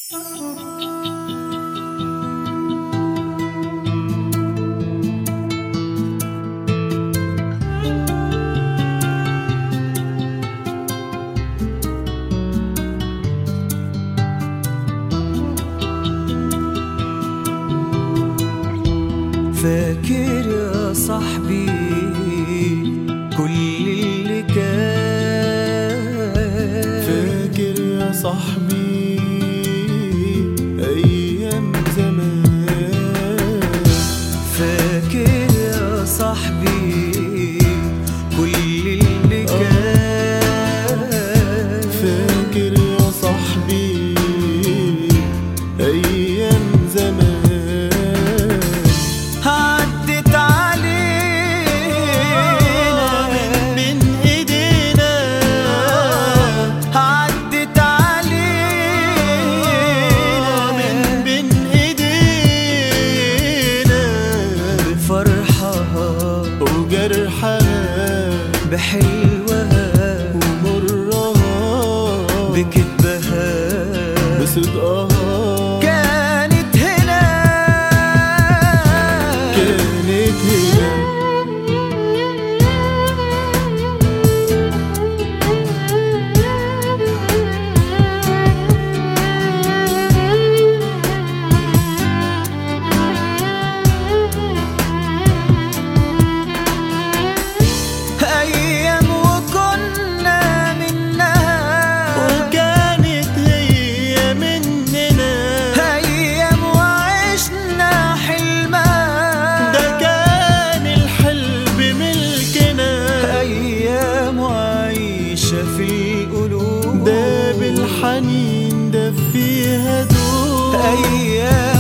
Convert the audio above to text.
فاكر يا صاحبي كل اللي كان فاكر يا صاحبي أيام زمان فاكر يا صاحبي كل اللي كان فاكر يا صاحبي أيام زمان عدت علينا من إيدينا عدت علينا من بين إيدينا بفرحها وجرحها بحلوها ومرها بكدبها بصدقها كانت هنا كانت هنا أيام وكنا منها وكانت هي مننا أيام وعشنا حلمها ده كان الحلم ملكنا أيام وعايشة في القلوب ده بالحنين ده فيها دوب أيام